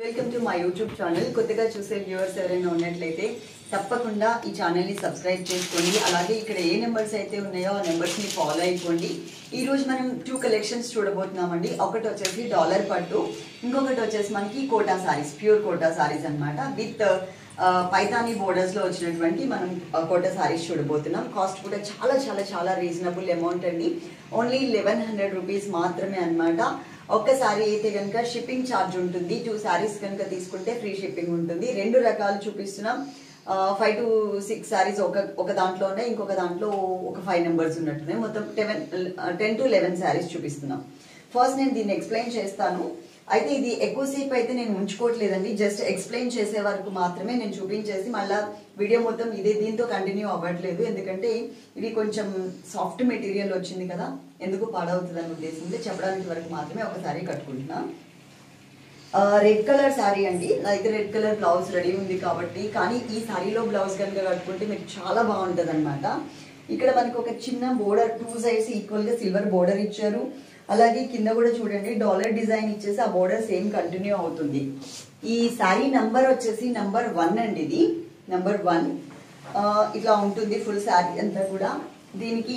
Welcome to my YouTube channel కొత్తగా చూసే viewers ఎవరైనా ఉన్నట్లయితే తప్పకుండా ఈ ఛానల్ని సబ్స్క్రైబ్ చేసుకోండి అలాగే ఇక్కడ ఏ నెంబర్స్ అయితే ఉన్నాయో ఆ నెంబర్స్ని ఫాలో అయిపోండి ఈ రోజు మనం టూ కలెక్షన్స్ చూడబోతున్నామండి ఒకటి వచ్చేసి డాలర్ పట్టు ఇంకొకటి వచ్చేసి మనకి కోటా సారీస్ ప్యూర్ కోటా సారీస్ అన్నమాట విత్ పైతానీ బోర్డర్స్ లో వచ్చినటువంటి మనం ఆ, కోటా సారీస్ చూడబోతున్నాం కాస్ట్ కూడా చాలా చాలా చాలా రీజనబుల్ అమౌంట్ అండి ఓన్లీ లెవెన్ హండ్రెడ్ రూపీస్ మాత్రమే అన్నమాట ఒక్క సారీ అయితే కనుక షిప్పింగ్ ఛార్జ్ ఉంటుంది టూ సారీస్ కనుక తీసుకుంటే ఫ్రీ షిప్పింగ్ ఉంటుంది రెండు రకాలు చూపిస్తున్నాం ఫైవ్ టు సిక్స్ సారీస్ ఒక ఒక దాంట్లో ఉన్నాయి ఇంకొక దాంట్లో ఒక ఫైవ్ నెంబర్స్ ఉన్నట్టున్నాయి మొత్తం టెవెన్ టెన్ టు లెవెన్ సారీస్ చూపిస్తున్నాం ఫస్ట్ నేను దీన్ని ఎక్స్ప్లెయిన్ చేస్తాను అయితే ఇది ఎక్కువసేపు అయితే నేను ఉంచుకోవట్లేదండి జస్ట్ ఎక్స్ప్లెయిన్ చేసే వరకు మాత్రమే నేను చూపించేసి మళ్ళా వీడియో మొత్తం ఇదే దీంతో కంటిన్యూ అవ్వట్లేదు ఎందుకంటే ఇది కొంచెం సాఫ్ట్ మెటీరియల్ వచ్చింది కదా ఎందుకు పాడవుతుంది అనే ఉద్దేశంతో చెప్పడానికి వరకు మాత్రమే ఒకసారి కట్టుకుంటున్నా రెడ్ కలర్ శారీ అండి అయితే రెడ్ కలర్ బ్లౌజ్ రెడీ ఉంది కాబట్టి కానీ ఈ శారీలో బ్లౌజ్ కనుక కట్టుకుంటే మీకు చాలా బాగుంటుంది అనమాట ఇక్కడ మనకి ఒక చిన్న బోర్డర్ టూ సైడ్స్ ఈక్వల్ గా సిల్వర్ బోర్డర్ ఇచ్చారు అలాగే కింద కూడా చూడండి డాలర్ డిజైన్ ఇచ్చేసి ఆ బోర్డర్ సేమ్ కంటిన్యూ అవుతుంది ఈ శారీ నంబర్ వచ్చేసి నంబర్ వన్ అండి ఇది నంబర్ వన్ ఇట్లా ఉంటుంది ఫుల్ శారీ అంతా కూడా దీనికి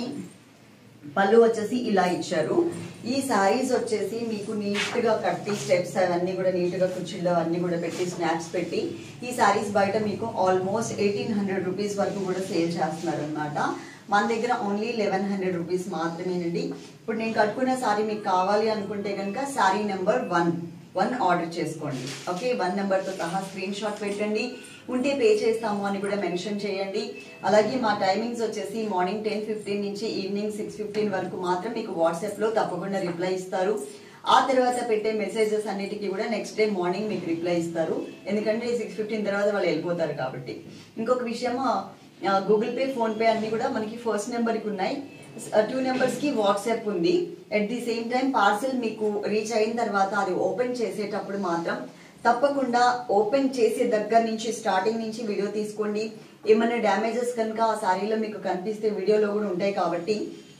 పళ్ళు వచ్చేసి ఇలా ఇచ్చారు ఈ సారీస్ వచ్చేసి మీకు నీట్ గా కట్టి స్టెప్స్ అవన్నీ కూడా నీట్ గా కుర్చీల్లో అన్ని కూడా పెట్టి స్నాప్స్ పెట్టి ఈ సారీస్ బయట మీకు ఆల్మోస్ట్ ఎయిటీన్ హండ్రెడ్ రూపీస్ వరకు కూడా సేల్ చేస్తున్నారు అనమాట మన దగ్గర ఓన్లీ లెవెన్ హండ్రెడ్ రూపీస్ మాత్రమేనండి ఇప్పుడు నేను కట్టుకున్న సారీ మీకు కావాలి అనుకుంటే కనుక sari number one one order చేసుకోండి ఓకే వన్ నెంబర్తో సహా స్క్రీన్ షాట్ పెట్టండి ఉంటే పే చేస్తాము అని కూడా మెన్షన్ చేయండి అలాగే మా టైమింగ్స్ వచ్చేసి మార్నింగ్ టెన్ ఫిఫ్టీన్ నుంచి ఈవినింగ్ సిక్స్ ఫిఫ్టీన్ వరకు మాత్రం మీకు వాట్సాప్లో తప్పకుండా రిప్లై ఇస్తారు ఆ తర్వాత పెట్టే మెసేజెస్ అన్నిటికీ కూడా నెక్స్ట్ డే మార్నింగ్ మీకు రిప్లై ఇస్తారు ఎందుకంటే సిక్స్ ఫిఫ్టీన్ తర్వాత వాళ్ళు వెళ్ళిపోతారు కాబట్టి ఇంకొక విషయం గూగుల్ పే ఫోన్ పే అన్ని కూడా మనకి ఫస్ట్ నెంబర్కి ఉన్నాయి టూ నెంబర్స్ కి వాట్సాప్ ఉంది at the same time parcel మీకు రీచ్ అయిన తర్వాత అది ఓపెన్ చేసేటప్పుడు మాత్రం తప్పకుండా ఓపెన్ చేసే దగ్గర నుంచి స్టార్టింగ్ నుంచి వీడియో తీసుకోండి ఏమైనా డ్యామేజెస్ కనుక ఆ శారీలో మీకు కనిపిస్తే వీడియోలో కూడా ఉంటాయి కాబట్టి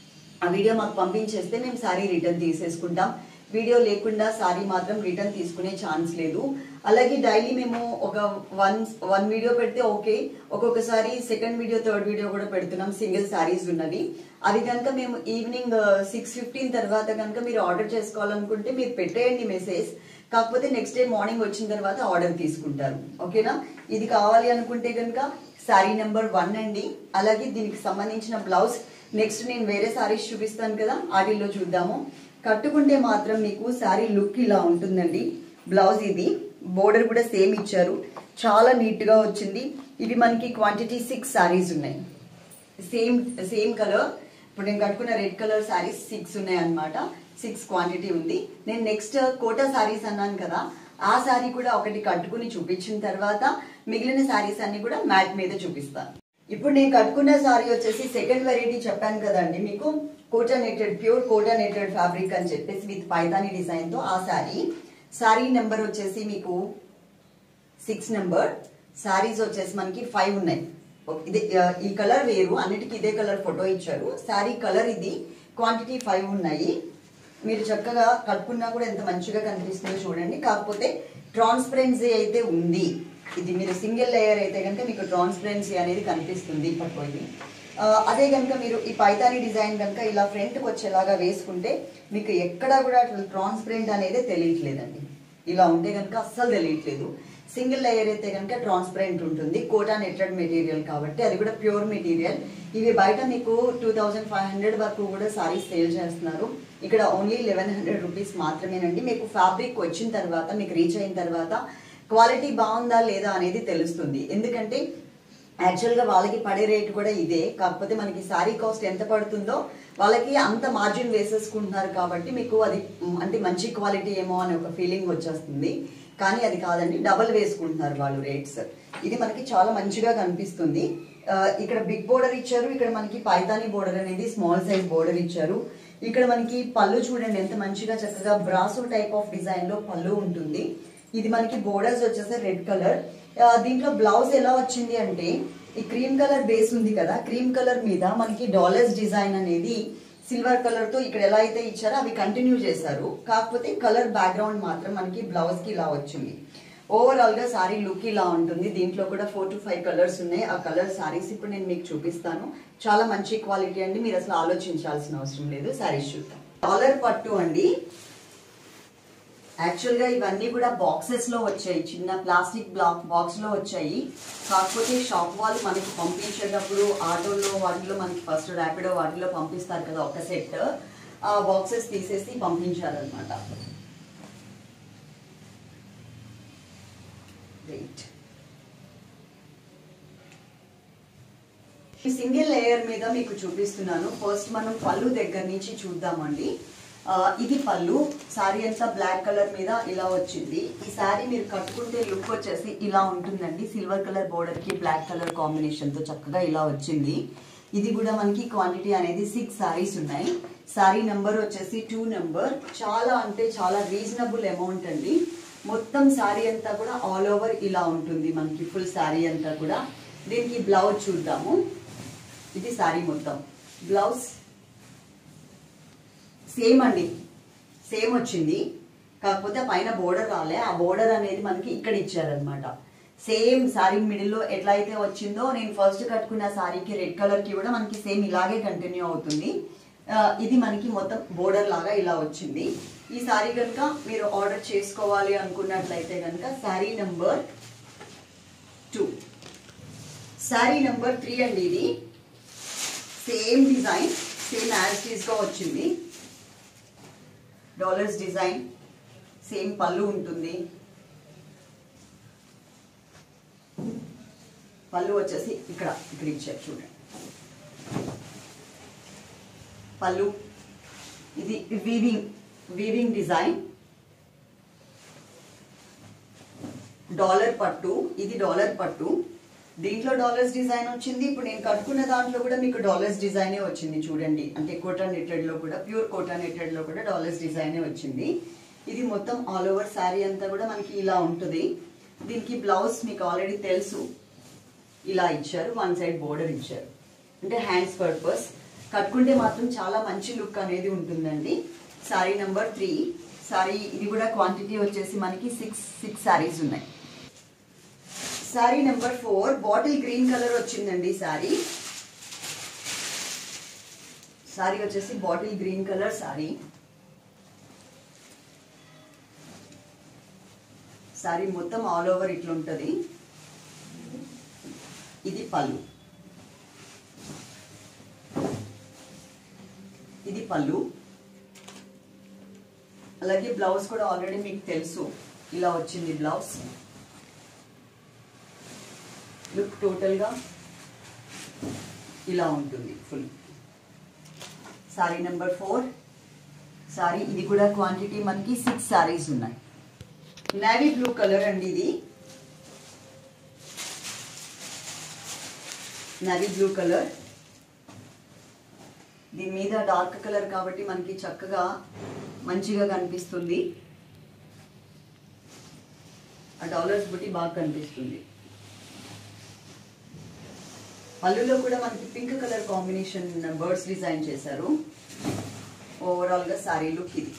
ఆ వీడియో మాకు పంపించేస్తే మేము శారీ రిటర్న్ తీసేసుకుంటాం వీడియో లేకుండా సారీ మాత్రం రిటర్న్ తీసుకునే ఛాన్స్ లేదు అలాగే డైలీ మేము ఒక వన్ వన్ వీడియో పెడితే ఓకే ఒక్కొక్కసారి సెకండ్ వీడియో థర్డ్ వీడియో కూడా పెడుతున్నాం సింగిల్ సారీస్ ఉన్నవి అది కనుక మేము ఈవినింగ్ సిక్స్ ఫిఫ్టీన్ తర్వాత కనుక మీరు ఆర్డర్ చేసుకోవాలనుకుంటే మీరు పెట్టేయండి మెసేజ్ కాకపోతే నెక్స్ట్ డే మార్నింగ్ వచ్చిన తర్వాత ఆర్డర్ తీసుకుంటారు ఓకేనా ఇది కావాలి అనుకుంటే కనుక శారీ నెంబర్ వన్ అండి అలాగే దీనికి సంబంధించిన బ్లౌజ్ నెక్స్ట్ నేను వేరే సారీస్ చూపిస్తాను కదా వాటిల్లో చూద్దాము కట్టుకుంటే మాత్రం మీకు శారీ లుక్ ఇలా ఉంటుందండి బ్లౌజ్ ఇది బోర్డర్ కూడా సేమ్ ఇచ్చారు చాలా నీట్ గా వచ్చింది ఇవి మనకి క్వాంటిటీ సిక్స్ సారీస్ ఉన్నాయి సేమ్ సేమ్ కలర్ ఇప్పుడు నేను కట్టుకున్న రెడ్ కలర్ శారీస్ సిక్స్ ఉన్నాయి అనమాట సిక్స్ క్వాంటిటీ ఉంది నేను నెక్స్ట్ కోటా శారీస్ అన్నాను కదా ఆ శారీ కూడా ఒకటి కట్టుకుని చూపించిన తర్వాత మిగిలిన శారీస్ అన్ని కూడా మ్యాట్ మీద చూపిస్తాను ఇప్పుడు నేను కట్టుకున్న సారీ వచ్చేసి సెకండ్ వెరైటీ చెప్పాను కదండి మీకు కోటానేటెడ్ ప్యూర్ కోటానేటెడ్ ఫ్యాబ్రిక్ అని చెప్పేసి విత్ పైతాని డిజైన్ తో ఆ శారీ శారీ నెంబర్ వచ్చేసి మీకు సిక్స్ నెంబర్ శారీస్ వచ్చేసి మనకి ఫైవ్ ఉన్నాయి ఓ- ఇదే ఆ, ఈ కలర్ వేరు అన్నిటికీ ఇదే కలర్ ఫోటో ఇచ్చారు శారీ కలర్ ఇది క్వాంటిటీ ఫైవ్ ఉన్నాయి మీరు చక్కగా కట్టుకున్నా కూడా ఎంత మంచిగా కనిపిస్తుందో చూడండి కాకపోతే ట్రాన్స్పరెన్సీ అయితే ఉంది ఇది మీరు సింగిల్ లేయర్ అయితే కనుక మీకు ట్రాన్స్పరెన్సీ అనేది కనిపిస్తుంది పట్టుకోండి ఆ, అదే కనుక మీరు ఈ పైతాని డిజైన్ కనుక ఇలా ఫ్రంట్కి వచ్చేలాగా వేసుకుంటే మీకు ఎక్కడా కూడా అట్లా ట్రాన్స్పరెంట్ అనేది తెలియట్లేదండి ఇలా ఉంటే కనుక అస్సలు తెలియట్లేదు సింగిల్ లేయర్ అయితే కనుక ట్రాన్స్పరెంట్ ఉంటుంది కోటా నెట్టెడ్ మెటీరియల్ కాబట్టి అది కూడా ప్యూర్ మెటీరియల్ ఇవి బయట మీకు టూ థౌజండ్ ఫైవ్ హండ్రెడ్ వరకు కూడా సారీస్ సేల్ చేస్తున్నారు ఇక్కడ ఓన్లీ లెవెన్ హండ్రెడ్ రూపీస్ మాత్రమేనండి మీకు ఫ్యాబ్రిక్ వచ్చిన తర్వాత మీకు రీచ్ అయిన తర్వాత క్వాలిటీ బాగుందా లేదా అనేది తెలుస్తుంది ఎందుకంటే యాక్చువల్గా వాళ్ళకి పడే రేట్ కూడా ఇదే కాకపోతే మనకి శారీ కాస్ట్ ఎంత పడుతుందో వాళ్ళకి అంత మార్జిన్ వేసేసుకుంటున్నారు కాబట్టి మీకు అది మ్, అంటే మంచి క్వాలిటీ ఏమో అనే ఒక ఫీలింగ్ వచ్చేస్తుంది కానీ అది కాదండి డబల్ వేసుకుంటున్నారు వాళ్ళు రేట్స్ ఇది మనకి చాలా మంచిగా కనిపిస్తుంది ఆ, ఇక్కడ బిగ్ బోర్డర్ ఇచ్చారు ఇక్కడ మనకి పైతాని బోర్డర్ అనేది స్మాల్ సైజ్ బోర్డర్ ఇచ్చారు ఇక్కడ మనకి పళ్ళు చూడండి ఎంత మంచిగా చక్కగా బ్రాసో టైప్ ఆఫ్ డిజైన్ లో పళ్ళు ఉంటుంది ఇది మనకి బోర్డర్స్ వచ్చేసి రెడ్ కలర్ దీంట్లో బ్లౌజ్ ఎలా వచ్చింది అంటే ఈ క్రీమ్ కలర్ బేస్ ఉంది కదా క్రీమ్ కలర్ మీద మనకి డాలర్స్ డిజైన్ అనేది సిల్వర్ కలర్ తో ఇక్కడ ఎలా అయితే ఇచ్చారో అవి కంటిన్యూ చేశారు కాకపోతే కలర్ బ్యాక్గ్రౌండ్ మాత్రం మనకి బ్లౌజ్ కి ఇలా వచ్చింది ఓవరాల్ గా సారీ లుక్ ఇలా ఉంటుంది దీంట్లో కూడా ఫోర్ టు ఫైవ్ కలర్స్ ఉన్నాయి ఆ కలర్ సారీస్ ఇప్పుడు నేను మీకు చూపిస్తాను చాలా మంచి క్వాలిటీ అండి మీరు అసలు ఆలోచించాల్సిన అవసరం లేదు సారీస్ చూద్దాం డాలర్ పట్టు అండి యాక్చువల్ గా ఇవన్నీ కూడా బాక్సెస్ లో వచ్చాయి చిన్న ప్లాస్టిక్ బ్లాక్ బాక్స్ లో వచ్చాయి కాకపోతే షాప్ వాళ్ళు మనకి పంపించేటప్పుడు ఆటోలో వాటిలో మనకి ఫస్ట్ ర్యాపిడో వాటిలో పంపిస్తారు కదా ఒక సెట్ ఆ బాక్సెస్ తీసేసి పంపించారనమాట వెయిట్ ఈ సింగిల్ లేయర్ మీద మీకు చూపిస్తున్నాను ఫస్ట్ మనం పళ్ళు దగ్గర నుంచి చూద్దామండి ఆ, ఇది పళ్ళు సారీ అంతా బ్లాక్ కలర్ మీద ఇలా వచ్చింది ఈ సారీ మీరు కట్టుకుంటే లుక్ వచ్చేసి ఇలా ఉంటుందండి సిల్వర్ కలర్ బోర్డర్ కి బ్లాక్ కలర్ కాంబినేషన్ తో చక్కగా ఇలా వచ్చింది ఇది కూడా మనకి క్వాంటిటీ అనేది సిక్స్ సారీస్ ఉన్నాయి సారీ నెంబర్ వచ్చేసి టూ నెంబర్ చాలా అంటే చాలా రీజనబుల్ అమౌంట్ అండి మొత్తం సారీ అంతా కూడా ఆల్ ఓవర్ ఇలా ఉంటుంది మనకి ఫుల్ సారీ అంతా కూడా దీనికి బ్లౌజ్ చూద్దాము ఇది సారీ మొత్తం బ్లౌజ్ సేమ్ అండి సేమ్ వచ్చింది కాకపోతే పైన బోర్డర్ రాలే ఆ బోర్డర్ అనేది మనకి ఇక్కడ ఇచ్చారనమాట సేమ్ సారీ మిడిల్లో ఎట్లా అయితే వచ్చిందో నేను ఫస్ట్ కట్టుకున్న సారీకి రెడ్ కలర్ కి కూడా మనకి సేమ్ ఇలాగే కంటిన్యూ అవుతుంది ఆ, ఇది మనకి మొత్తం బోర్డర్ లాగా ఇలా వచ్చింది ఈ సారీ కనుక మీరు ఆర్డర్ చేసుకోవాలి అనుకున్నట్లయితే కనుక sari number two sari number three అండి ఇది సేమ్ డిజైన్ సేమ్ యాజ్ గా వచ్చింది డాలర్స్ డిజైన్ సేమ్ పళ్ళు ఉంటుంది పళ్ళు వచ్చేసి ఇక్కడ ఇక్కడ ఇచ్చారు చూడండి పళ్ళు ఇది వీవింగ్ వీవింగ్ డిజైన్ డాలర్ పట్టు ఇది డాలర్ పట్టు దీంట్లో డాలర్స్ డిజైన్ వచ్చింది ఇప్పుడు నేను కట్టుకున్న దాంట్లో కూడా మీకు డాలర్స్ డిజైనే వచ్చింది చూడండి అంటే కోటా నెట్టెడ్ లో కూడా ప్యూర్ కోటా నెట్టెడ్ లో కూడా డాలర్స్ డిజైనే వచ్చింది ఇది మొత్తం ఆల్ ఓవర్ శారీ అంతా కూడా మనకి ఇలా ఉంటుంది దీనికి బ్లౌజ్ మీకు ఆల్రెడీ తెలుసు ఇలా ఇచ్చారు వన్ సైడ్ బోర్డర్ ఇచ్చారు అంటే హ్యాండ్స్ పర్పస్ కట్టుకుంటే మాత్రం చాలా మంచి లుక్ అనేది ఉంటుందండి సారీ నెంబర్ త్రీ సారీ ఇది కూడా క్వాంటిటీ వచ్చేసి మనకి సిక్స్ సిక్స్ సారీస్ ఉన్నాయి sari number four bottle green colour వచ్చిందండి సారీ సారీ వచ్చేసి bottle green colour sari sari మొత్తం ఆల్ ఓవర్ ఇట్లా ఉంటుంది ఇది పళ్ళు ఇది పళ్ళు అలాగే బ్లౌజ్ కూడా ఆల్రెడీ మీకు తెలుసు ఇలా వచ్చింది బ్లౌజ్ లుక్ టోటల్గా ఇలా ఉంటుంది full sari number four sari ఇది కూడా క్వాంటిటీ మనకి సిక్స్ సారీస్ ఉన్నాయి నేవీ బ్లూ కలర్ అండి ఇది నవీ బ్లూ కలర్ దీని మీద డార్క్ కలర్ కాబట్టి మనకి చక్కగా మంచిగా కనిపిస్తుంది ఆ డాలర్స్ బుట్టి బాగా కనిపిస్తుంది పళ్ళులో కూడా మనకి pink colour combination birds design చేశారు ఓవరాల్ గా సారీ లుక్ ఇది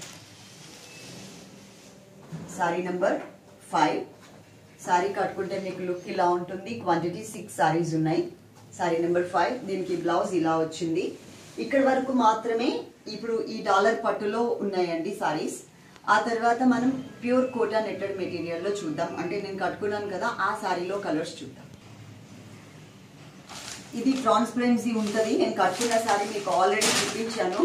సారీ నెంబర్ ఫైవ్ సారీ కట్టుకుంటే మీకు లుక్ ఇలా ఉంటుంది క్వాంటిటీ సిక్స్ సారీస్ ఉన్నాయి సారీ నెంబర్ ఫైవ్ దీనికి బ్లౌజ్ ఇలా వచ్చింది ఇక్కడ వరకు మాత్రమే ఇప్పుడు ఈ డాలర్ పట్టులో ఉన్నాయండి సారీస్ ఆ తర్వాత మనం ప్యూర్ కోటా నెట్టెడ్ మెటీరియల్లో చూద్దాం అంటే నేను కట్టుకున్నాను కదా ఆ సారీలో కలర్స్ చూద్దాం ఇది ట్రాన్స్పరెన్సీ ఉంటుంది నేను కట్టుకున్న సారీ మీకు ఆల్రెడీ చూపించాను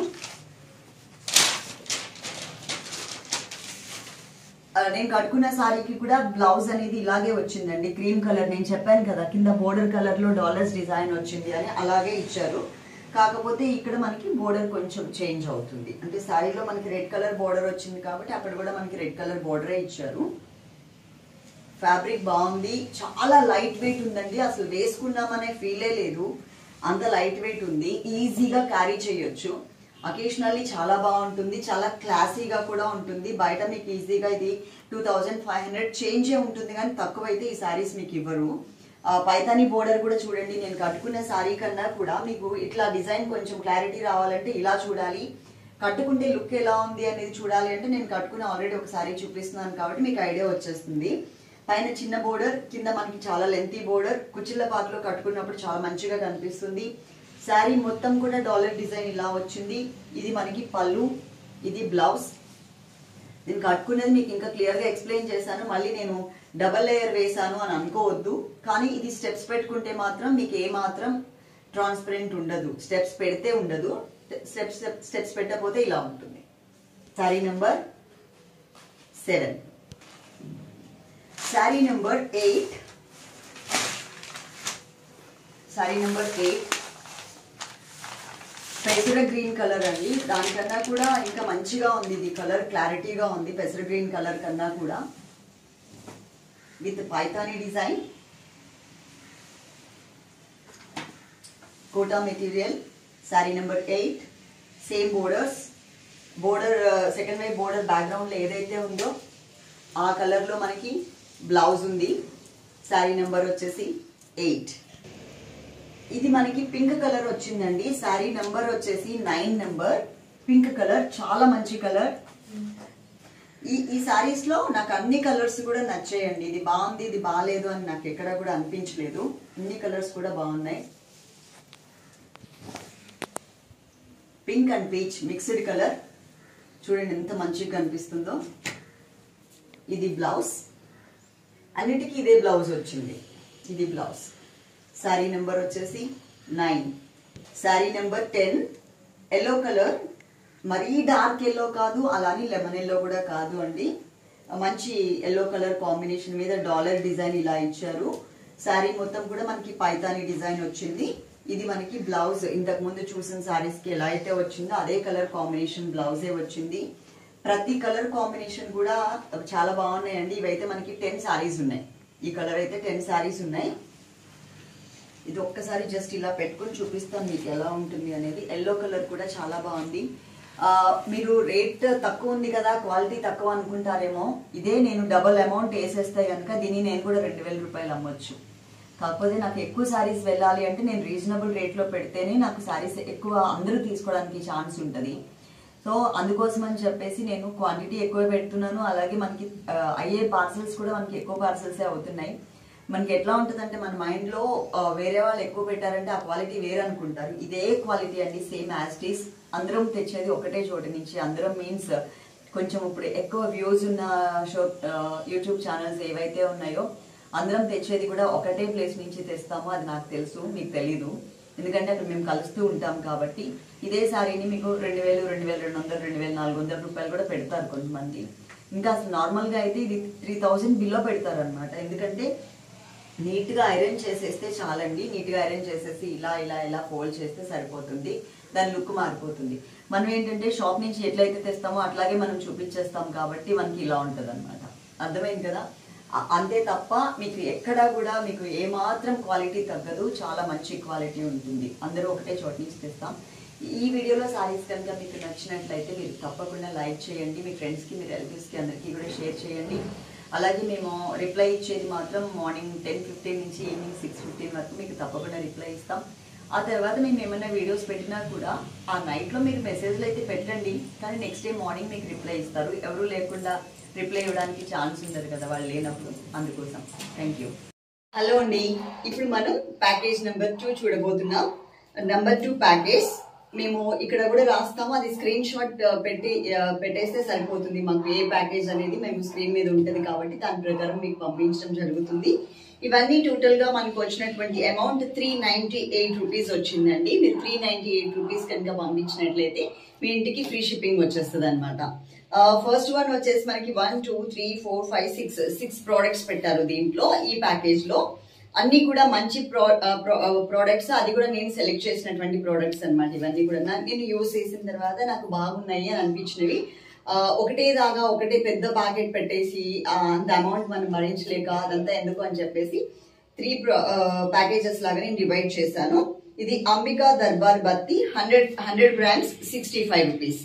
ఆ, నేను కట్టుకున్న సారీకి కూడా బ్లౌజ్ అనేది ఇలాగే వచ్చిందండి క్రీమ్ కలర్ నేను చెప్పాను కదా కింద బోర్డర్ కలర్ లో డాలర్స్ డిజైన్ వచ్చింది అని అలాగే ఇచ్చారు కాకపోతే ఇక్కడ మనకి బోర్డర్ కొంచెం చేంజ్ అవుతుంది అంటే సారీలో మనకి రెడ్ కలర్ బోర్డర్ వచ్చింది కాబట్టి అక్కడ కూడా మనకి రెడ్ కలర్ బోర్డరే ఇచ్చారు ఫ్యాబ్రిక్ బాగుంది చాలా లైట్ వెయిట్ ఉందండి అసలు వేసుకున్నామనే ఫీలే లేదు అంత లైట్ వెయిట్ ఉంది ఈజీగా క్యారీ చేయొచ్చు అకేషనల్లీ చాలా బాగుంటుంది చాలా క్లాసీగా కూడా ఉంటుంది బయట మీకు ఈజీగా ఇది టూ థౌజండ్ ఫైవ్ హండ్రెడ్ చేంజే ఉంటుంది కానీ తక్కువ అయితే ఈ శారీస్ మీకు ఇవ్వరు ఆ, పైతాని బోర్డర్ కూడా చూడండి నేను కట్టుకున్న శారీ కన్నా కూడా మీకు ఇట్లా డిజైన్ కొంచెం క్లారిటీ రావాలంటే ఇలా చూడాలి కట్టుకుంటే లుక్ ఎలా ఉంది అనేది చూడాలి అంటే నేను కట్టుకున్న ఆల్రెడీ ఒక శారీ చూపిస్తున్నాను కాబట్టి మీకు ఐడియా వచ్చేస్తుంది పైన చిన్న బోర్డర్ కింద మనకి చాలా లెంతీ బోర్డర్ కుచ్చిళ్ళ పాకలో కట్టుకున్నప్పుడు చాలా మంచిగా కనిపిస్తుంది శారీ మొత్తం కూడా డాలర్ డిజైన్ ఇలా వచ్చింది ఇది మనకి పళ్ళు ఇది బ్లౌజ్ నేను కట్టుకునేది మీకు ఇంకా క్లియర్గా ఎక్స్ప్లెయిన్ చేశాను మళ్ళీ నేను డబల్ లేయర్ వేసాను అని అనుకోవద్దు కానీ ఇది స్టెప్స్ పెట్టుకుంటే మాత్రం మీకు ఏ మాత్రం ట్రాన్స్పరెంట్ ఉండదు స్టెప్స్ పెడితే ఉండదు స్టెప్స్ స్టెప్స్ పెట్టకపోతే ఇలా ఉంటుంది sari number seven sari number eight sari number eight పెసర గ్రీన్ కలర్ అండి దానికన్నా కూడా ఇంకా మంచిగా ఉంది ఇది కలర్ క్లారిటీగా ఉంది పెసర గ్రీన్ కలర్ కన్నా కూడా with Paithani design Kota material sari number eight same borders border second వైపు బోర్డర్ బ్యాక్గ్రౌండ్లో ఏదైతే ఉందో ఆ కలర్లో మనకి బ్లౌజ్ ఉంది శారీ నెంబర్ వచ్చేసి ఎయిట్ ఇది మనకి పింక్ కలర్ వచ్చిందండి శారీ నెంబర్ వచ్చేసి నైన్ నెంబర్ పింక్ కలర్ చాలా మంచి కలర్ ఈ ఈ సారీస్ లో నాకు అన్ని కలర్స్ కూడా నచ్చాయండి ఇది బాగుంది ఇది బాగాలేదు అని నాకు ఎక్కడ కూడా అనిపించలేదు అన్ని కలర్స్ కూడా బాగున్నాయి pink and peach mixed colour చూడండి ఎంత మంచిగా కనిపిస్తుందో ఇది బ్లౌజ్ అన్నిటికీ ఇదే బ్లౌజ్ వచ్చింది ఇది బ్లౌజ్ శారీ నెంబర్ వచ్చేసి nine sari number ten yellow colour మరీ డార్క్ ఎల్లో కాదు అలానే లెమన్ ఎల్లో కూడా కాదు అండి మంచి ఎల్లో కలర్ కాంబినేషన్ మీద డాలర్ డిజైన్ ఇలా ఇచ్చారు శారీ మొత్తం కూడా మనకి పైతాని డిజైన్ వచ్చింది ఇది మనకి బ్లౌజ్ ఇంతకు ముందు చూసిన సారీస్ కి ఎలా అయితే వచ్చిందో అదే కలర్ కాంబినేషన్ బ్లౌజే వచ్చింది ప్రతి కలర్ కాంబినేషన్ కూడా చాలా బాగున్నాయండి ఇవైతే మనకి టెన్ సారీస్ ఉన్నాయి ఈ కలర్ అయితే టెన్ సారీస్ ఉన్నాయి ఇది ఒక్కసారి జస్ట్ ఇలా పెట్టుకుని చూపిస్తాను మీకు ఎలా ఉంటుంది అనేది ఎల్లో కలర్ కూడా చాలా బాగుంది ఆ, మీరు రేట్ తక్కువ ఉంది కదా క్వాలిటీ తక్కువ అనుకుంటారేమో ఇదే నేను డబల్ అమౌంట్ వేసేస్తే కనుక దీన్ని నేను కూడా రెండు వేల రూపాయలు అమ్మొచ్చు కాకపోతే నాకు ఎక్కువ శారీస్ వెళ్ళాలి అంటే నేను రీజనబుల్ రేట్లో పెడితేనే నాకు శారీస్ ఎక్కువ అందరూ తీసుకోవడానికి ఛాన్స్ ఉంటుంది సో అందుకోసం అని చెప్పేసి నేను క్వాంటిటీ ఎక్కువ పెడుతున్నాను అలాగే మనకి ఆ, అయ్యే పార్సల్స్ కూడా మనకి ఎక్కువ పార్సల్సే అవుతున్నాయి మనకి ఎట్లా ఉంటుందంటే మన మైండ్లో వేరే వాళ్ళు ఎక్కువ పెట్టారంటే ఆ క్వాలిటీ వేరే అనుకుంటారు ఇదే క్వాలిటీ అండి సేమ్ యాస్టీస్ అందరం తెచ్చేది ఒకటే చోటు నుంచి అందరం మీన్స్ కొంచెం ఇప్పుడు ఎక్కువ వ్యూస్ ఉన్న షో యూట్యూబ్ ఛానల్స్ ఏవైతే ఉన్నాయో అందరం తెచ్చేది కూడా ఒకటే ప్లేస్ నుంచి తెస్తామో అది నాకు తెలుసు మీకు తెలీదు ఎందుకంటే అక్కడ మేము కలుస్తూ ఉంటాం కాబట్టి ఇదే సారీని మీకు రెండు వేలు రెండు వేల రెండు వందలు రెండు వేల నాలుగు వందల రూపాయలు కూడా పెడతారు కొంతమంది ఇంకా అసలు నార్మల్గా అయితే ఇది త్రీ థౌజండ్ బిలో పెడతారు అనమాట ఎందుకంటే నీట్గా ఐరన్ చేసేస్తే చాలండి నీట్గా ఐరన్ చేసేసి ఇలా ఇలా ఇలా ఫోల్డ్ చేస్తే సరిపోతుంది దాని లుక్ మారిపోతుంది మనం ఏంటంటే షాప్ నుంచి ఎట్లయితే తెస్తామో అట్లాగే మనం చూపించేస్తాం కాబట్టి మనకి ఇలా ఉంటుంది అనమాట అర్థమైంది కదా అ- అంతే తప్ప మీకు ఎక్కడా కూడా మీకు ఏమాత్రం క్వాలిటీ తగ్గదు చాలా మంచి క్వాలిటీ ఉంటుంది అందరూ ఒకటే చోట నుంచి తెస్తాం ఈ వీడియోలో సారీస్ కనుక మీకు నచ్చినట్లయితే మీరు తప్పకుండా లైక్ చేయండి మీ ఫ్రెండ్స్కి మీ రిలేటివ్స్కి అందరికీ కూడా షేర్ చేయండి అలాగే మేము రిప్లై ఇచ్చేది మాత్రం మార్నింగ్ టెన్ ఫిఫ్టీన్ నుంచి ఈవినింగ్ సిక్స్ ఫిఫ్టీన్ వరకు మీకు తప్పకుండా రిప్లై ఇస్తాం ఆ తర్వాత మేము ఏమైనా వీడియోస్ పెట్టినా కూడా ఆ నైట్లో మీరు మెసేజ్లు అయితే పెట్టండి కానీ నెక్స్ట్ డే మార్నింగ్ మీకు రిప్లై ఇస్తారు ఎవరు లేకుండా రిప్లై ఇవ్వడానికి ఛాన్స్ ఉండదు కదా వాళ్ళు లేనప్పుడు అందుకోసం థ్యాంక్ యూ హలో అండి ఇప్పుడు మనం ప్యాకేజ్ నెంబర్ టూ చూడబోతున్నాం నెంబర్ టూ ప్యాకేజ్ మేము ఇక్కడ కూడా రాస్తాము అది స్క్రీన్ షాట్ పెట్టి ఆ, పెట్టేస్తే సరిపోతుంది మాకు ఏ ప్యాకేజ్ అనేది మేము స్క్రీన్ మీద ఉంటుంది కాబట్టి దాని ప్రకారం మీకు పంపించడం జరుగుతుంది ఇవన్నీ టోటల్ గా మనకు వచ్చినటువంటి amount three ninety eight rupees వచ్చిందండి మీరు త్రీ నైన్టీ ఎయిట్ రూపీస్ కనుక పంపించినట్లయితే మీ ఇంటికి ఫ్రీ షిప్పింగ్ వచ్చేస్తుంది అనమాట ఫస్ట్ వన్ వచ్చేసి మనకి one two three four five six six products పెట్టారు దీంట్లో ఈ ప్యాకేజ్ లో అన్ని కూడా మంచి ప్రో ప్రోడక్ట్స్ అది కూడా నేను సెలెక్ట్ చేసినటువంటి ప్రోడక్ట్స్ అన్నమాట ఇవన్నీ కూడా నా- నేను యూస్ చేసిన తర్వాత నాకు బాగున్నాయి అని అనిపించినవి ఆ, ఒకటే దాగా ఒకటే పెద్ద ప్యాకెట్ పెట్టేసి ఆ, అంత అమౌంట్ మనం భరించలేక అదంతా ఎందుకు అని చెప్పేసి త్రీ ప్యాకేజెస్ లాగా నేను డివైడ్ చేశాను ఇది Ambika Darbar Batti hundred hundred grams sixty five rupees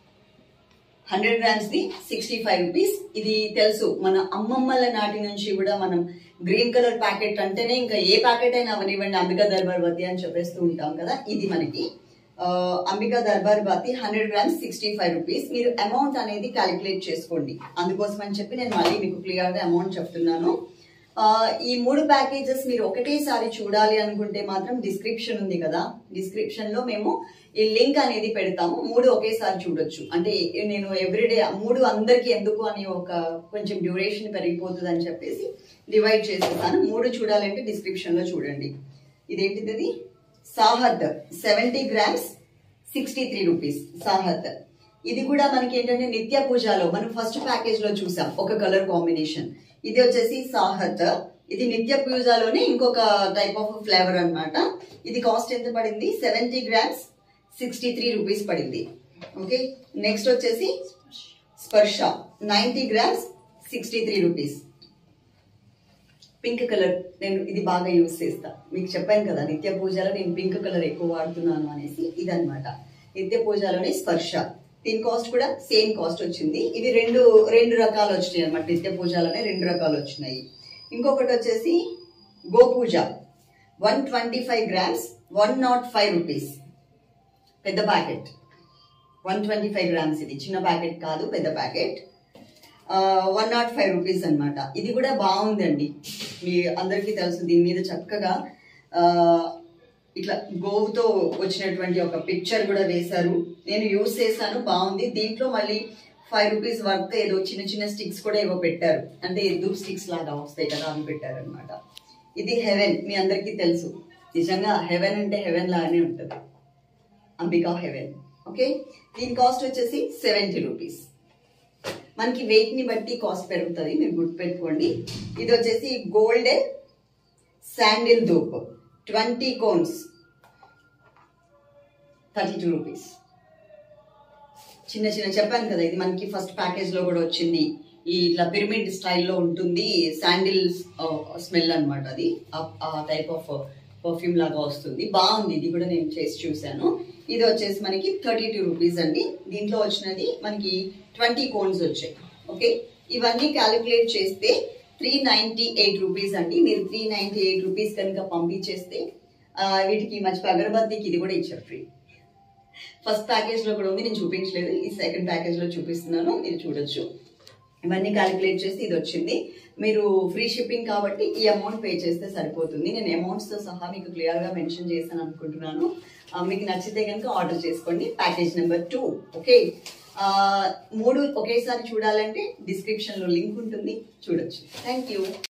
hundred grams the sixty five rupees ఇది తెలుసు మన అమ్మమ్మల నాటి నుంచి కూడా మనం గ్రీన్ కలర్ ప్యాకెట్ అంటేనే ఇంకా ఏ ప్యాకెట్ అయినా అవనివ్వండి అంబికా దర్బార్ వద్ది అని చెప్పేస్తూ ఉంటాం కదా ఇది మనకి ఆ, Ambika Darbar Bathi hundred grams sixty five rupees మీరు అమౌంట్ అనేది క్యాలిక్యులేట్ చేసుకోండి అందుకోసం అని చెప్పి నేను మళ్ళీ మీకు క్లియర్ గా అమౌంట్ చెప్తున్నాను ఆ, ఈ మూడు ప్యాకేజెస్ మీరు ఒకటేసారి చూడాలి అనుకుంటే మాత్రం డిస్క్రిప్షన్ ఉంది కదా డిస్క్రిప్షన్ లో మేము ఈ లింక్ అనేది పెడతాము మూడు ఒకేసారి చూడొచ్చు అంటే నేను ఎవ్రీడే మూడు అందరికి ఎందుకు అని ఒక కొంచెం డ్యూరేషన్ పెరిగిపోతుంది అని చెప్పేసి డివైడ్ చేసేసాను మూడు చూడాలంటే డిస్క్రిప్షన్ లో చూడండి ఇదేంటిది ఇది? Sahat seventy grams sixty three rupees Sahat ఇది కూడా మనకి ఏంటంటే నిత్య పూజలో మనం ఫస్ట్ ప్యాకేజ్ లో చూసాం ఒక కలర్ కాంబినేషన్ ఇది వచ్చేసి సాహత్ ఇది నిత్య పూజలోనే ఇంకొక టైప్ ఆఫ్ ఫ్లేవర్ అన్నమాట ఇది కాస్ట్ ఎంత పడింది seventy grams sixty three rupees పడింది ఓకే నెక్స్ట్ వచ్చేసి Sparsh ninety grams sixty three rupees pink colour నేను ఇది బాగా యూజ్ చేస్తా మీకు చెప్పాను కదా నిత్య పూజలో నేను పింక్ కలర్ ఎక్కువ వాడుతున్నాను అనేసి ఇదన్నమాట నిత్య పూజలోనే స్పర్శ దీని కాస్ట్ కూడా సేమ్ కాస్ట్ వచ్చింది ఇవి రెండు రెండు రకాలు వచ్చినాయి అనమాట నిత్య పూజలోనే రెండు రకాలు వచ్చినాయి ఇంకొకటి వచ్చేసి Gopuja one twenty five grams one naught five rupees పెద్ద packet one twenty five grams ఇది చిన్న ప్యాకెట్ కాదు పెద్ద packet one naught five rupees అన్నమాట ఇది కూడా బాగుందండి మీ అందరికీ తెలుసు దీని మీద చక్కగా ఆ, ఇట్లా గోవుతో వచ్చినటువంటి ఒక పిక్చర్ కూడా వేశారు నేను యూస్ చేశాను బాగుంది దీంట్లో మళ్ళీ ఫైవ్ రూపీస్ వర్త్ ఏదో చిన్న చిన్న స్టిక్స్ కూడా ఏవో పెట్టారు అంటే ఎద్దు స్టిక్స్ లాగా వస్తాయి కదా అవి పెట్టారు అనమాట ఇది హెవెన్ మీ అందరికీ తెలుసు నిజంగా హెవెన్ అంటే హెవెన్ లాగానే ఉంటుంది అంబికా హెవెన్ ఓకే దీని కాస్ట్ వచ్చేసి సెవెంటీ రూపీస్ మనకి వెయిట్ ని బట్టి కాస్ట్ పెరుగుతుంది మీరు గుర్తుపెట్టుకోండి ఇది వచ్చేసి golden sandal dhoop twenty cones thirty two rupees చిన్న చిన్న చెప్పాను కదా ఇది మనకి ఫస్ట్ ప్యాకేజ్ లో కూడా వచ్చింది ఈ ఇట్లా పిరమిడ్ స్టైల్లో ఉంటుంది శాండిల్ స్మెల్ అన్నమాట అది ఆ- ఆ టైప్ ఆఫ్ పర్ఫ్యూమ్ లాగా వస్తుంది బాగుంది ఇది కూడా నేను చేసి చూశాను ఇది వచ్చేసి మనకి థర్టీ టూ రూపీస్ అండి దీంట్లో వచ్చినది మనకి ట్వంటీ కోన్స్ వచ్చాయి ఓకే ఇవన్నీ క్యాలిక్యులేట్ చేస్తే త్రీ నైన్టీ ఎయిట్ రూపీస్ అండి మీరు త్రీ నైన్టీ ఎయిట్ రూపీస్ కనుక పంపించేస్తే ఆ, వీటికి మంచి అగరబత్తికి ఇది కూడా ఇచ్చారు ఫ్రీ ఫస్ట్ ప్యాకేజ్ లో కూడా ఉంది నేను చూపించలేదు ఈ సెకండ్ ప్యాకేజ్ లో చూపిస్తున్నాను మీరు చూడొచ్చు ఇవన్నీ క్యాలిక్యులేట్ చేసి ఇది వచ్చింది మీరు ఫ్రీ షిప్పింగ్ కాబట్టి ఈ అమౌంట్ పే చేస్తే సరిపోతుంది నేను అమౌంట్స్ తో సహా మీకు క్లియర్ గా మెన్షన్ చేశాను అనుకుంటున్నాను ఆ, మీకు నచ్చితే కనుక ఆర్డర్ చేసుకోండి ప్యాకేజ్ నెంబర్ టూ ఓకే ఆ, మూడు ఒకేసారి చూడాలంటే డిస్క్రిప్షన్ లో లింక్ ఉంటుంది చూడొచ్చు థ్యాంక్ యూ